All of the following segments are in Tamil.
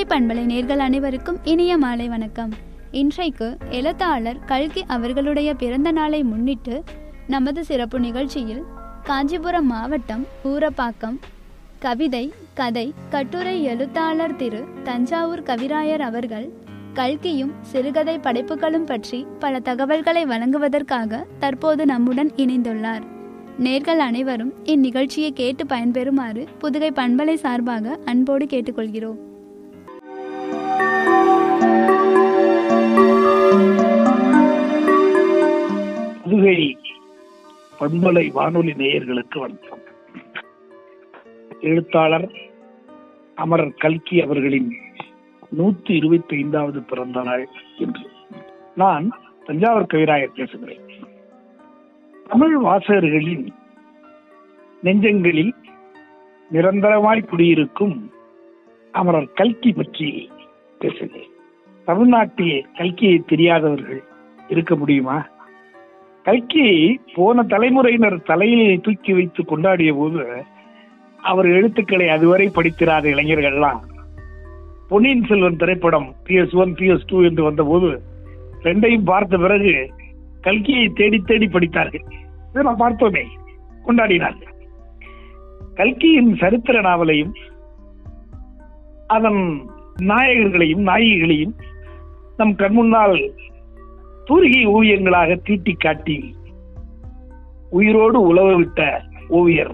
புதுகை பண்பலை நேர்கள் அனைவருக்கும் இனிய மாலை வணக்கம் இன்றைக்கு எழுத்தாளர் கல்கி அவர்களுடைய பிறந்த நாளை முன்னிட்டு நமது சிறப்பு நிகழ்ச்சியில் காஞ்சிபுரம் மாவட்டம் ஊரப்பாக்கம் கவிதை கதை கட்டுரை எழுத்தாளர் திரு தஞ்சாவூர் கவிராயர் அவர்கள் கல்கியும் சிறுகதை படைப்புகளும் பற்றி பல தகவல்களை வழங்குவதற்காக தற்போது நம்முடன் இணைந்துள்ளார் நேர்கள் அனைவரும் இந்நிகழ்ச்சியை கேட்டு பயன்பெறுமாறு புதுகை பண்பலை சார்பாக அன்போடு கேட்டுக்கொள்கிறோம் புதுகை பண்பலை வானொலி நேயர்களுக்கு வணக்கம் எழுத்தாளர் அமரர் கல்கி அவர்களின் நூத்தி இருபத்தி ஐந்தாவது பிறந்த நாள் என்று நான் தஞ்சாவூர் கவிராயர் பேசுகிறேன் தமிழ் வாசகர்களின் நெஞ்சங்களில் நிரந்தரமாய் குடியிருக்கும் அமரர் கல்கி பற்றி பேசுகிறேன் தமிழ்நாட்டில் கல்கியை தெரியாதவர்கள் இருக்க முடியுமா கல்கி போன தலைமுறையினர் தலையில் தூக்கி வைத்து கொண்டாடிய போது அவர் எழுத்துக்களை அதுவரை படித்திராத இளைஞர்கள்லாம் பொன்னியின் செல்வன் திரைப்படம் P S one P S two என்று வந்தபோது ரெண்டையும் பார்த்த பிறகு கல்கியை தேடி தேடி படித்தார்கள் இதை நாம் பார்த்தோமே கொண்டாடினார்கள் கல்கியின் சரித்திர நாவலையும் அதன் நாயகர்களையும் நாயகிகளையும் நம் கண்முன்னால் தூரிகை ஓவியங்களாக தீட்டி காட்டி உயிரோடு உழவ விட்ட ஓவியர்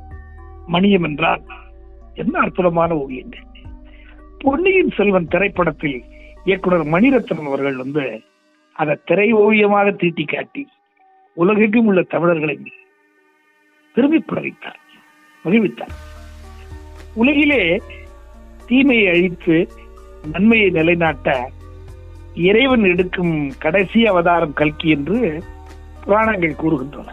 மணியம் என்றால் என்ன அற்புதமான ஓவியங்கள் பொன்னியின் செல்வன் திரைப்படத்தில் இயக்குனர் மணிரத்னம் அவர்கள் வந்து அதை திரை ஓவியமாக தீட்டி காட்டி உலகெங்கும் உள்ள தமிழர்களை திரும்பிப்பட வைத்தார் மகிழ்வித்தார் உலகிலே தீமையை அழித்து நன்மையை நிலைநாட்ட இறைவன் எடுக்கும் கடைசி அவதாரம் கல்கி என்று புராணங்கள் கூறுகின்றன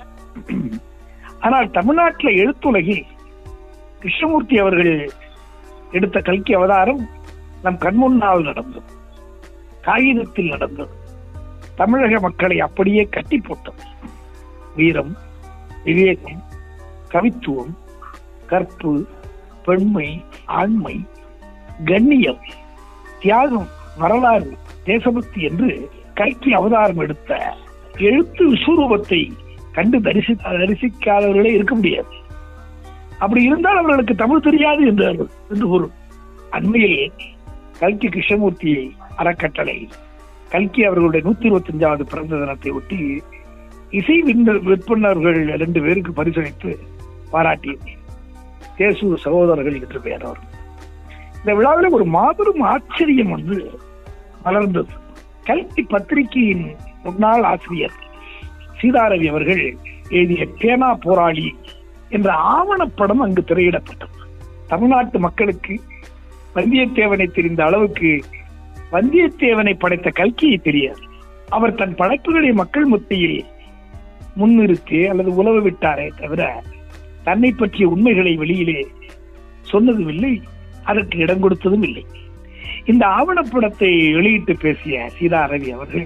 ஆனால் தமிழ்நாட்டில் எழுத்துலகில் கிருஷ்ணமூர்த்தி அவர்கள் எடுத்த கல்கி அவதாரம் நம் கண்முன்னால் நடந்தது காகிதத்தில் நடந்தது தமிழக மக்களை அப்படியே கட்டி போட்டது வீரம் விவேகம் கவித்துவம் கற்பு பெண்மை ஆண்மை கண்ணியம் தியாகம் வரலாறு தேசபக்தி என்று கல்கி அவதாரம் எடுத்த எழுத்து விஸ்வரூபத்தை கண்டு தரிசி தரிசிக்காதவர்களே இருக்க முடியாது அப்படி இருந்தால் அவர்களுக்கு தமிழ் தெரியாது என்றார்கள் என்று பொருள் அண்மையில் கல்கி கிருஷ்ணமூர்த்தி அறக்கட்டளை கல்கி அவர்களுடைய நூத்தி இருபத்தி அஞ்சாவது பிறந்த தினத்தை ஒட்டி இசை விற்பனர்கள் ரெண்டு பேருக்கு பரிசளித்து பாராட்டியது தேசு சகோதரர்கள் என்று பெயர் அவர் இந்த விழாவில் ஒரு மாபெரும் ஆச்சரியம் வந்து மலர்ந்தது கல்வி பத்திரிகையின் முன்னாள் ஆசிரியர் சீதாரவி அவர்கள் எழுதிய பேனா போராளி என்ற ஆவணப்படம் அங்கு திரையிடப்பட்டது தமிழ்நாட்டு மக்களுக்கு வந்தியத்தேவனை தெரிந்த அளவுக்கு வந்தியத்தேவனை படைத்த கல்கியை தெரியாது அவர் தன் படைப்புகளை மக்கள் மத்தியில் முன்னிறுத்தி அல்லது உழவு விட்டாரே தவிர தன்னை பற்றிய உண்மைகளை வெளியிலே சொன்னதும் இல்லை அதற்கு இடம் கொடுத்ததும் இல்லை இந்த ஆவணப்படத்தை வெளியிட்டு பேசிய சீதா ரவி அவர்கள்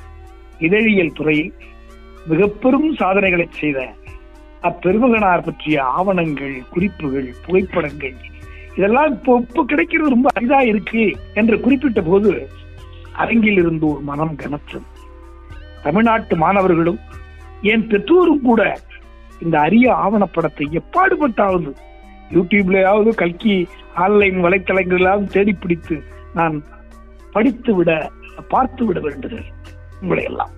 இதழியல் துறையில் மிக பெரும் சாதனைகளை செய்த அப்பெருமகனார் பற்றிய ஆவணங்கள் குறிப்புகள் புகைப்படங்கள் இதெல்லாம் இப்போ இப்போ கிடைக்கிறது ரொம்ப அரிதா இருக்கு என்று குறிப்பிட்ட போது அரங்கில் இருந்து ஒரு மனம் கனத்தது தமிழ்நாட்டு மாணவர்களும் என் பெற்றோரும் கூட இந்த அரிய ஆவணப்படத்தை எப்பாடுபட்டாவது யூடியூப்லயாவது கல்கி ஆன்லைன் வலைத்தளங்களிலாவது தேடி பிடித்து நான் படித்து விட பார்த்து விட வேண்டுகிறேன் உங்களை எல்லாம்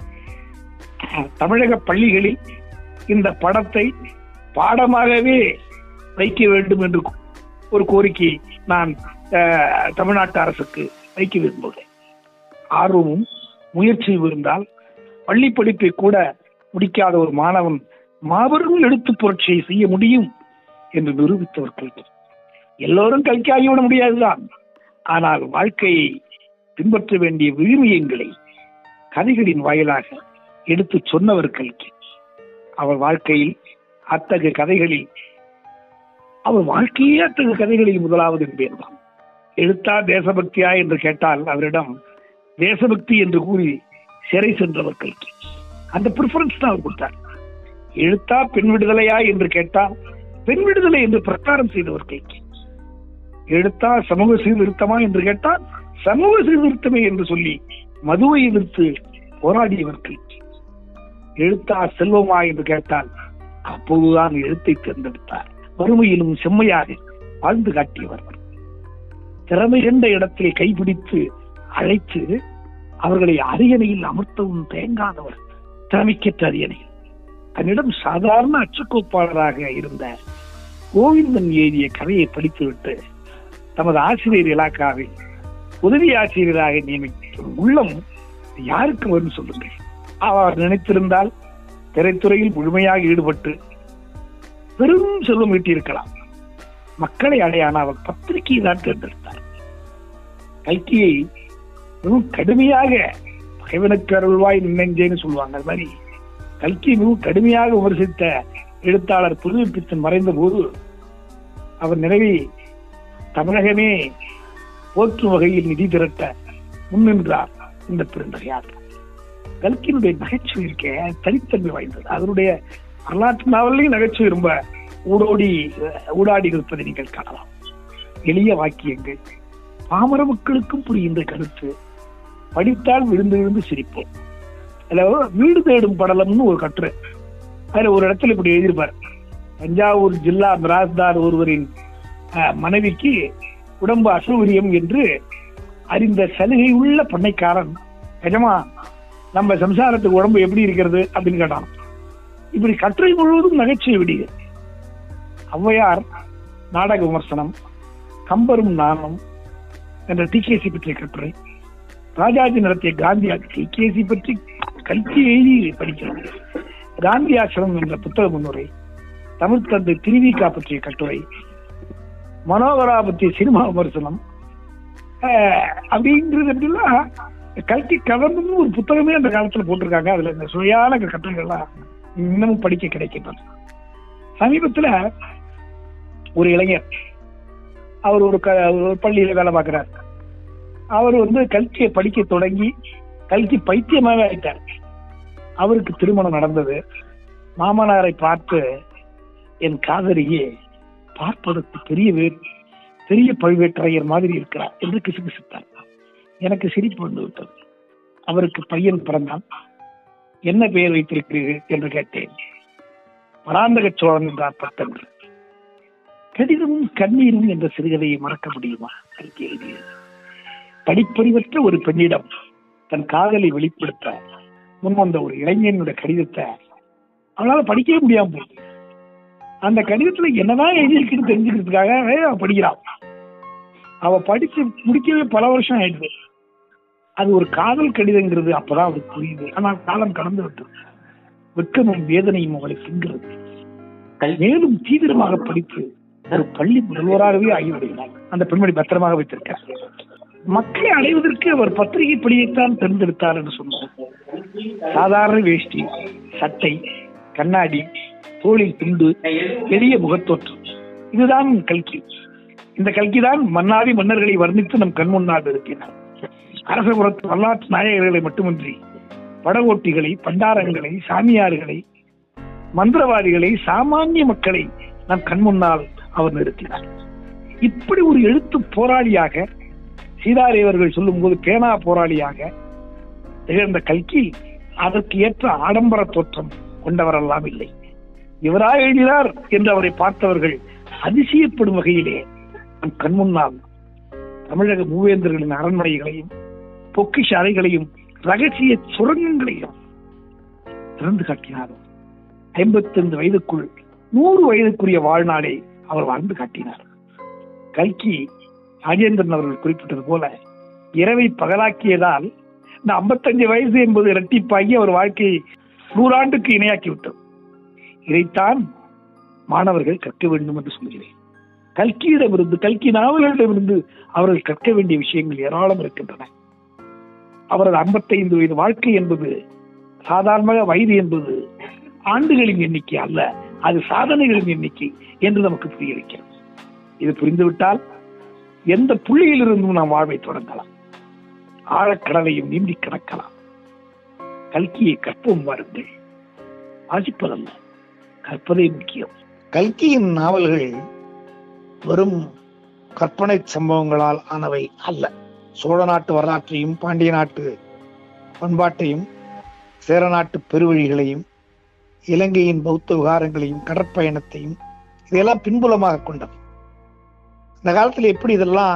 தமிழக பள்ளிகளில் இந்த படத்தை பாடமாகவே வைக்க வேண்டும் என்று ஒரு கோரிக்கை நான் தமிழ்நாட்டு அரசுக்கு வைக்க விரும்புகிறேன் ஆர்வமும் முயற்சியும் இருந்தால் பள்ளி படிப்பை கூட முடிக்காத ஒரு மாணவன் மாபெரும் எழுத்து புரட்சியை செய்ய முடியும் என்று நிரூபித்தவர் கல்கி எல்லோரும் கல்கி ஆகிவிட முடியாதுதான் ஆனால் வாழ்க்கையை பின்பற்ற வேண்டிய விழுமியங்களை கதைகளின் வாயிலாக எடுத்து சொன்னவர் கல்கி அவர் வாழ்க்கையில் அத்தகைய கதைகளில் அவர் வாழ்க்கையே அத்தகைய கதைகளில் முதலாவது என்பதுதான் எழுத்தா தேசபக்தியா என்று கேட்டால் அவரிடம் தேசபக்தி என்று கூறி சிறை சென்றவர் கல்கி அந்த ப்ரிஃபரன்ஸ் தான் அவர் கொடுத்தார் எழுத்தா பெண் விடுதலையா என்று கேட்டால் பெண் விடுதலை என்று பிரச்சாரம் செய்தவர் கல்கி எடுத்தால் சமூக சீர்திருத்தமா என்று கேட்டால் சமூக சீர்திருத்தமே என்று சொல்லி மதுவை எதிர்த்து போராடியவர் கல்கி எழுத்தா செல்வமா என்று கேட்டால் அப்போதுதான் எழுத்தை தேர்ந்தெடுத்தார் வறுமையிலும் செம்மையாக வாழ்ந்து காட்டியவர் திறமை கண்ட இடத்திலே கைபிடித்து அழைத்து அவர்களை அரியணையில் அமர்த்தவும் தேங்காதவர் திறமைக்கற்ற அரியணையில் தன்னிடம் சாதாரண அச்சுக்கோப்பாளராக இருந்த கோவிந்தன் எழுதிய கதையை படித்துவிட்டு தமது ஆசிரியர் இலாக்காவில் உதவி ஆசிரியராக நியமிக்கும் உள்ளம் யாருக்கு வரும் சொல்லுங்கள் அவர் நினைத்திருந்தால் திரைத்துறையில் முழுமையாக ஈடுபட்டு பெரும் செல்வம் ஈட்டியிருக்கலாம் மக்களை அடையான அவர் பத்திரிகையை தான் தேர்ந்தெடுத்தார் கல்கியை மிகவும் கடுமையாக பகைவனுக்கு அருள்வாய் நெஞ்சேன்னு சொல்லுவாங்க அது மாதிரி கல்கி மிகவும் கடுமையாக விமர்சித்த எழுத்தாளர் புதுமைப்பித்தன் மறைந்த போது அவர் நினைவை தமிழகமே போற்றும் வகையில் நிதி திரட்ட முன்னின்றார் இந்த பெருந்தகையார் கல்கியினுடைய நகைச்சுவை இருக்க தனித்தன்மை வாய்ந்தது அதனுடைய வரலாற்று நாவலையும் நகைச்சுவை ரொம்ப ஊடோடி ஊடாடி இருப்பதை நீங்கள் காணலாம் எளிய வாக்கியங்கள் பாமர மக்களுக்கும் புரிகின்ற கருத்து படித்தால் விழுந்து விழுந்து சிரிப்போம் அதுல வீடு தேடும் படலம்னு ஒரு கட்டுரை அதுல ஒரு இடத்துல இப்படி எழுதியிருப்பார் தஞ்சாவூர் ஜில்லா மிராஸ்தார் ஒருவரின் அஹ், மனைவிக்கு உடம்பு அசௌகரியம் என்று அறிந்த சலுகை உள்ள பண்ணைக்காரன் நிஜமா நம்ம சம்சாரத்துக்கு உடம்பு எப்படி இருக்கிறது அப்படின்னு கேட்டான் இப்படி கட்டுரை முழுவதும் நகைச்சுவை விடுக ஔவையார் நாடக விமர்சனம் கம்பரும் நானும் என்ற டிகேசி பற்றிய கட்டுரை ராஜாஜி நடத்திய காந்தி டிகேசி பற்றி கல்வி எழுதி படிக்கிறோம் காந்தி ஆசிரமம் என்ற புத்தக முன்னுரை தமிழ் தந்தை திருவிகா பற்றிய கட்டுரை மனோகரா பற்றிய சினிமா விமர்சனம் அஹ், அப்படிங்கிறது எப்படின்னா கல்கி கவர்ந்து ஒரு புத்தகமே அந்த காலத்துல போட்டிருக்காங்க அதுல இந்த சுவையான கட்டுரைகள்லாம் இன்னமும் படிக்க கிடைக்கின்றது சமீபத்துல ஒரு இளைஞர் அவர் ஒரு க- ஒரு பள்ளியில வேலை பார்க்கிறார் அவர் வந்து கல்கியை படிக்க தொடங்கி கல்கி பைத்தியமாக ஆயிட்டார் அவருக்கு திருமணம் நடந்தது மாமனாரை பார்த்து என் காதலியே பார்ப்பதற்கு பெரிய வே- பெரிய பழுவேட்டரையர் மாதிரி இருக்கிறார் என்று கிசுகிசுத்தார் எனக்கு சிரிப்பு வந்து விட்டது அவருக்கு பையன் பிறந்தான் என்ன பெயர் வைத்திருக்கிறீர்கள் என்று கேட்டேன் பராந்தக சோழன் என்றார் பட்டன்று கடிதமும் கண்ணீரும் என்ற சிறுகதையை மறக்க முடியுமா கல்கி எழுதியது படிப்பறிவற்ற ஒரு பெண்ணிடம் தன் காதலை வெளிப்படுத்த முன்வந்த ஒரு இளைஞனுடைய கடிதத்தை அவனால படிக்கவே முடியாம போகுது அந்த கடிதத்துல என்னதான் எழுதியிருக்குன்னு தெரிஞ்சுக்கிறதுக்காக அவன் படிக்கிறான் அவ படிச்சு முடிக்கவே பல வருஷம் ஆயிடுது அது ஒரு காதல் கடிதங்கிறது அப்பதான் அவருக்கு புரியுது ஆனால் காலம் கடந்து விட்டது வெட்கமும் வேதனையும் அவளை திங்கிறது மேலும் தீவிரமாக படித்து ஒரு பள்ளி முதல்வராகவே ஆகிவிடுகிறார் அந்த பெண்மணி பத்திரமாக வைத்திருக்கார் மக்களை அடைவதற்கு அவர் பத்திரிகை படியைத்தான் தேர்ந்தெடுத்தார் என்று சொன்னார் சாதாரண வேஷ்டி சட்டை கண்ணாடி தோளில் துண்டு எளிய முகத்தோற்றம் இதுதான் கல்கி இந்த கல்கிதான் மன்னாதி மன்னர்களை வர்ணித்து நம் கண் முன்னால் நிறுத்தினார் அரசபுரத்து வரலாற்று நாயகர்களை மட்டுமின்றி படகோட்டிகளை பண்டாரங்களை சாமியார்களை மந்திரவாதிகளை சாமானிய மக்களை நம் கண் முன்னால் அவர் நிறுத்தினார் இப்படி ஒரு எழுத்து போராளியாக சீதாதேவர்கள் சொல்லும் போது பேனா போராளியாக திகழ்ந்த கல்கி அதற்கு ஏற்ற ஆடம்பர தோற்றம் கொண்டவரெல்லாம் இல்லை இவராக எழுதினார் என்று அவரை பார்த்தவர்கள் அதிசயப்படும் வகையிலே நம் கண் முன்னால் தமிழக மூவேந்தர்களின் அரண்மனைகளையும் பொக்கிஷ அறைகளையும் ரகசிய சுரங்கங்களையும் திறந்து காட்டினார் ஐம்பத்தைந்து வயதுக்குள் நூறு வயதுக்குரிய வாழ்நாளை அவர் வாழ்ந்து காட்டினார் கல்கி ராஜேந்திரன் அவர்கள் குறிப்பிட்டது போல இரவை பகலாக்கியதால் இந்த 55 வயசு என்பது இரட்டிப்பாகி அவர் வாழ்க்கையை நூறாண்டுக்கு இணையாக்கி விட்டது இதைத்தான் மாணவர்கள் கற்க வேண்டும் என்று சொல்கிறேன் கல்கியிடமிருந்து கல்கி நாவல்களிடமிருந்து அவர்கள் கற்க வேண்டிய விஷயங்கள் ஏராளம் இருக்கின்றன அவரது 55 வயது வாழ்க்கை என்பது சாதாரண வயது என்பது ஆண்டுகளின் எண்ணிக்கை அல்ல அது சாதனைகளின் எண்ணிக்கை என்று நமக்கு புரிய வைக்கிறது இது புரிந்துவிட்டால் எந்த புள்ளியிலிருந்தும் நாம் வாழ்வை தொடங்கலாம் ஆழக்கடலையும் நீந்தி கிடக்கலாம் கல்கியை கற்போம் வாருங்கள் வாசிப்பதல்ல கற்பதே முக்கியம் கல்கியின் நாவல்கள் வெறும் கற்பனை சம்பவங்களால் ஆனவை அல்ல சோழ நாட்டு வரலாற்றையும் பாண்டிய நாட்டு பண்பாட்டையும் சேர நாட்டு பெருவழிகளையும் இலங்கையின் பௌத்த விகாரங்களையும் கடற்பயணத்தையும் இதையெல்லாம் பின்புலமாக கொண்டவை இந்த காலத்தில் எப்படி இதெல்லாம்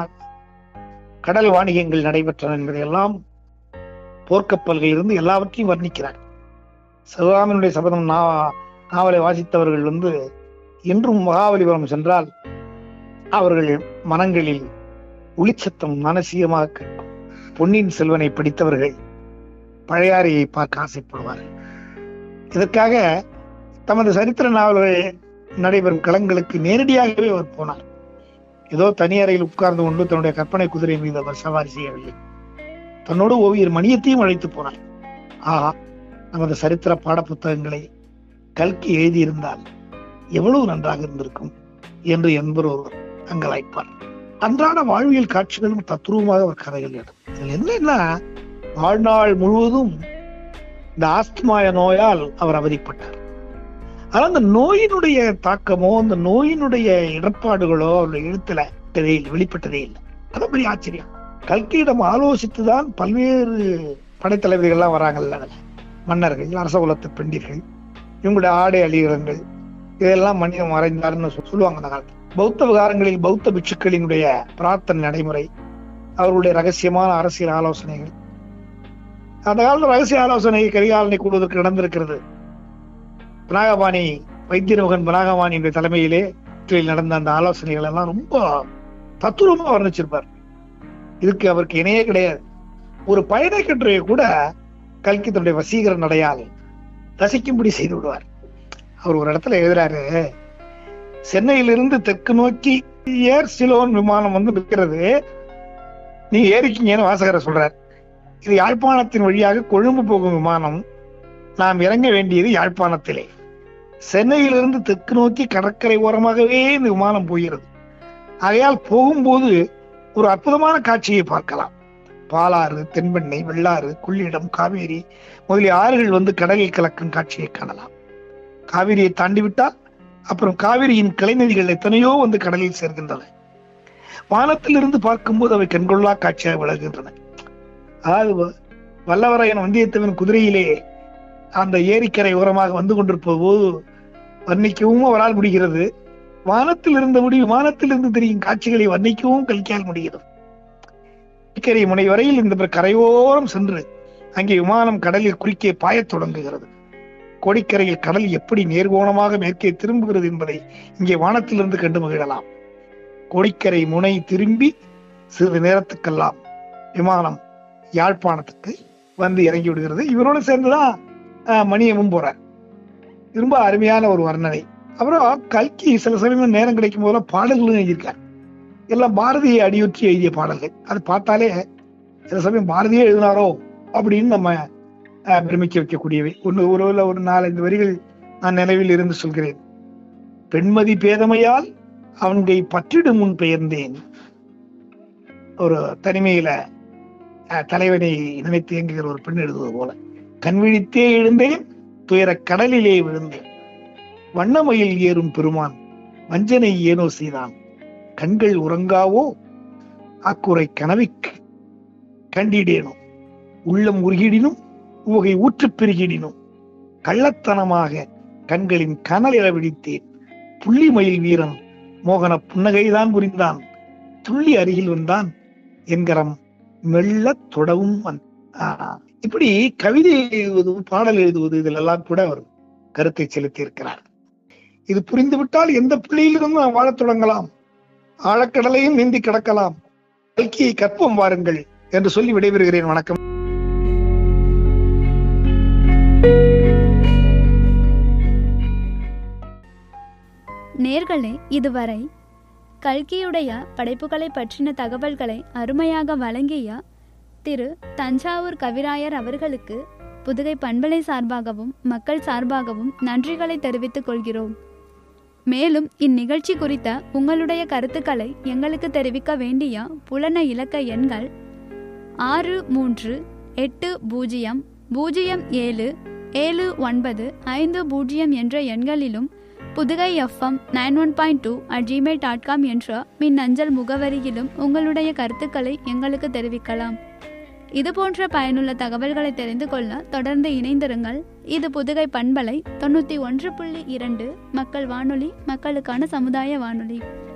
கடல் வாணிகங்கள் நடைபெற்றன என்பதையெல்லாம் போர்க்கப்பல்கள் இருந்து எல்லாவற்றையும் வர்ணிக்கிறார் சிவகாமியினுடைய சபதம் நா நாவலை வாசித்தவர்கள் வந்து இன்றும் மகாபலிபுரம் சென்றால் அவர்கள் மனங்களில் ஒளிச்சத்தம் மனசீகமாக கேட்கும் பொன்னியின் செல்வனை படித்தவர்கள் பழையாறையை பார்க்க ஆசைப்படுவார்கள் இதற்காக தமது சரித்திர நாவல்கள் நடைபெறும் களங்களுக்கு நேரடியாகவே அவர் போனார் ஏதோ தனி அறையில் உட்கார்ந்து கொண்டு தன்னுடைய கற்பனை குதிரை மீது அவர் சவாரி செய்யவில்லை தன்னோடு ஓவியர் மணியத்தையும் அழைத்து போனார் ஆஹா நமது சரித்திர பாட புத்தகங்களை கல்கி எழுதியிருந்தால் எவ்வளவு நன்றாக இருந்திருக்கும் என்று என்பவர் ஒருவர் அங்கலாய்ப்பார் அன்றாட வாழ்வியல் காட்சிகளும் தத்ரூபமாக அவர் கதைகள் எழுதும் இதில் என்னன்னா வாழ்நாள் முழுவதும் இந்த ஆஸ்துமாய நோயால் அவர் அவதிப்பட்டார் ஆனால் அந்த நோயினுடைய தாக்கமோ அந்த நோயினுடைய இடர்பாடுகளோ அவருடைய எழுத்துல வெளிப்பட்டதே- வெளிப்பட்டதே இல்லை அதான் பெரிய ஆச்சரியம் கல்கியிடம் ஆலோசித்துதான் பல்வேறு படைத்தளபதிகள்லாம் வராங்கல்ல அதுல. மன்னர்கள் அரச குலத்து பெண்டிர்கள் இவங்களுடைய ஆடை அழிகிறங்கள் இதெல்லாம் மனிதன் மறைந்தார்னு சொ- சொல்லுவாங்க அந்த காலத்துல பௌத்த விகாரங்களில் பௌத்த பிட்சுக்களினுடைய பிரார்த்தனை நடைமுறை அவர்களுடைய ரகசியமான அரசியல் ஆலோசனைகள் அந்த காலத்துல ரகசிய ஆலோசனை கரிகாலனை கூடுவதற்கு நடந்திருக்கிறது பினாகபாணி வைத்தியரோகன் பினாகபாணியுடைய தலைமையிலே வீட்டில் நடந்த அந்த ஆலோசனைகள் எல்லாம் ரொம்ப தத்துரூபமா வர்ணிச்சிருப்பார் இதுக்கு அவருக்கு இணையே கிடையாது ஒரு பயண கட்டுரையை கூட கல்கி தன்னுடைய வசீகர நடையால் ரசிக்கும்படி செய்து விடுவார் அவர் ஒரு இடத்துல எழுதுறாரு சென்னையிலிருந்து தெற்கு நோக்கி ஏர் சிலோன் விமானம் வந்து நிற்கிறது நீங்க ஏறிக்கீங்கன்னு வாசகரை சொல்றார் இது யாழ்ப்பாணத்தின் வழியாக கொழும்பு போகும் விமானம் நாம் இறங்க வேண்டியது யாழ்ப்பாணத்திலே சென்னையிலிருந்து தெற்கு நோக்கி கடற்கரை ஓரமாகவே இந்த விமானம் போகிறது ஆகையால் போகும்போது ஒரு அற்புதமான காட்சியை பார்க்கலாம் பாலாறு தென்பெண்ணை வெள்ளாறு கொள்ளிடம் காவேரி முதலிய ஆறுகள் வந்து கடலில் கலக்கும் காட்சியை காணலாம் காவிரியை தாண்டி விட்டால் அப்புறம் காவிரியின் கிளைநதிகள் எத்தனையோ வந்து கடலில் சேர்கின்றன வானத்திலிருந்து பார்க்கும்போது அவை கண்கொள்ளா காட்சியாக விளங்குகின்றன அதாவது வ- வல்லவரையன் வந்தியத்தேவன் குதிரையிலே அந்த ஏரிக்கரை ஓரமாக வந்து கொண்டிருப்பது போது வர்ணிக்கவும் அவரால் முடிகிறது வானத்தில் இருந்தபடி விமானத்தில் இருந்து தெரியும் காட்சிகளை வர்ணிக்கவும் கல்கியால் முடிகிறது ஏரிக்கரை முனை வரையில் இந்த கரையோரம் சென்று அங்கே விமானம் கடலில் குறுக்கே பாயத் தொடங்குகிறது கோடிக்கரையில் கடல் எப்படி நேர்கோணமாக மேற்கே திரும்புகிறது என்பதை இங்கே வானத்திலிருந்து கண்டு மகிழலாம் கோடிக்கரை முனை திரும்பி சிறிது நேரத்துக்கெல்லாம் விமானம் யாழ்ப்பாணத்துக்கு வந்து இறங்கி விடுகிறது இவரோட சேர்ந்துதான் ஆஹ், மணியமும் போறார் ரொம்ப அருமையான ஒரு வர்ணனை அப்புறம் கல்கி சில சமயம் நேரம் கிடைக்கும் போதெல்லாம் பாடல்களும் எழுதியிருக்கார் எல்லாம் பாரதியை அடியுற்றி எழுதிய பாடல்கள் அது பார்த்தாலே சில சமயம் பாரதியே எழுதினாரோ அப்படின்னு நம்ம ஆஹ், பிரமிக்க வைக்கக்கூடியவை ஒன்று ஒரு ஒரு நாலஞ்சு வரிகள் நான் நினைவில் இருந்து சொல்கிறேன் பெண்மதி பேதமையால் அவன்கை பற்றிடும் முன் பெயர்ந்தேன் ஒரு தனிமையில அஹ், தலைவனை நினைத்து இயங்குகிற ஒரு பெண் எழுதுவது போல கண் விழித்தே எழுந்தேன் துயர கடலிலே விழுந்தேன் வண்ணமயில் ஏறும் பெருமான் வஞ்சனை ஏனோ செய்தான் கண்கள் உறங்காவோ அக்குறை கனவிக்கு கண்டிடேனோ உள்ளம் உருகிடினும் உவகை ஊற்றுப் பெருகிடினும் கள்ளத்தனமாக கண்களின் கனல் விழித்தேன் புள்ளி மயில் வீரன் மோகன புன்னகைதான் புரிந்தான் துள்ளி அருகில் வந்தான் என்கரம் மெல்ல தொடவும் வந்தான் ஆஹ், இப்படி கவிதை எழுதுவதும் பாடல் எழுதுவது இதிலெல்லாம் கூட அவர் கருத்தை செலுத்தி இருக்கிறார் இது புரிந்துவிட்டால் எந்த புள்ளியிலிருந்து நாம் வாழத் தொடங்கலாம் ஆழக்கடலையும் நீந்தி கிடக்கலாம் கல்கியை கற்போம் வாருங்கள் என்று சொல்லி விடைபெறுகிறேன் வணக்கம் நேர்களே இதுவரை கல்கியுடைய படைப்புகளை பற்றின தகவல்களை அருமையாக வழங்கிய திரு தஞ்சாவூர் கவிராயர் அவர்களுக்கு புதுகை பண்பலை சார்பாகவும் மக்கள் சார்பாகவும் நன்றிகளை தெரிவித்துக் கொள்கிறோம் மேலும் இந்நிகழ்ச்சி குறித்த உங்களுடைய கருத்துக்களை எங்களுக்கு தெரிவிக்க வேண்டிய புலன இலக்க எண்கள் ஆறு மூன்று எட்டு பூஜ்ஜியம் பூஜ்ஜியம் ஏழு ஏழு ஒன்பது ஐந்து பூஜ்ஜியம் என்ற எண்களிலும் Pudugai FM nine one point two at Gmail dot com என்ற மின் அஞ்சல் முகவரியிலும் உங்களுடைய கருத்துக்களை எங்களுக்கு தெரிவிக்கலாம் இது போன்ற பயனுள்ள தகவல்களை தெரிந்து கொள்ள தொடர்ந்து இணைந்திருங்கள் இது புதுகை பண்பலை தொண்ணூற்றி ஒன்று புள்ளி இரண்டு மக்கள் வானொலி மக்களுக்கான சமுதாய வானொலி